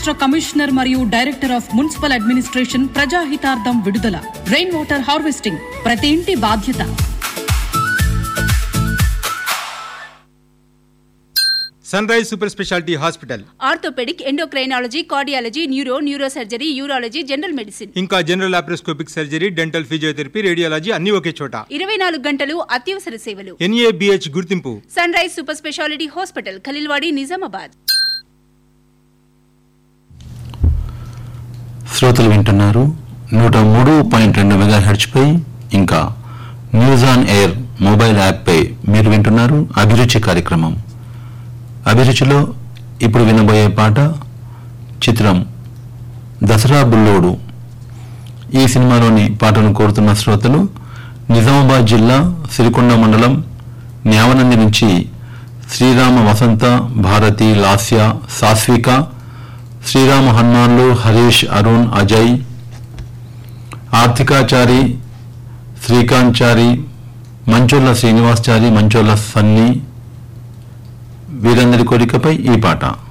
రాష్ట్ర కమిషనర్ మరియు director of municipal administration ప్రజాహితార్థం విడుదల రెయిన్ వాటర్ హార్వెస్టింగ్ ప్రతి ఇంటి బాధ్యత Sunrise super speciality hospital orthopaedic endocrinology cardiology neuro neurosurgery urology general medicine ఇంకా general laparoscopic surgery dental physiotherapy radiology అన్ని ఒకే చోట ఇరవై నాలుగు గంటలు అత్యవసర సేవలు ఎన్ఏబిహెచ్ గుర్తింపు Sunrise super speciality hospital Khaleelwadi Nizamabad శ్రోతలు వింటున్నారు నూట మూడు పాయింట్ రెండు మెగా పై ఇంకా న్యూస్ ఆన్ ఎయిర్ మొబైల్ యాప్పై మీరు వింటున్నారు అభిరుచి కార్యక్రమం అభిరుచిలో ఇప్పుడు వినబోయే పాట చిత్రం దసరా బుల్లోడు ఈ సినిమాలోని పాటను కోరుతున్న శ్రోతలు నిజామాబాద్ జిల్లా సిరికొండ మండలం న్యావనంది నుంచి శ్రీరామ వసంత భారతి లాస్య సాస్విక శ్రీరామ హనుమాన్లు హరీష్ అరుణ్ అజయ్ ఆర్థికాచారి శ్రీకాంత్ మంచోళ్ళ శ్రీనివాస్ చారి మంచోళ్ళ సన్నీ వీరందరి కోరికపై ఈ పాట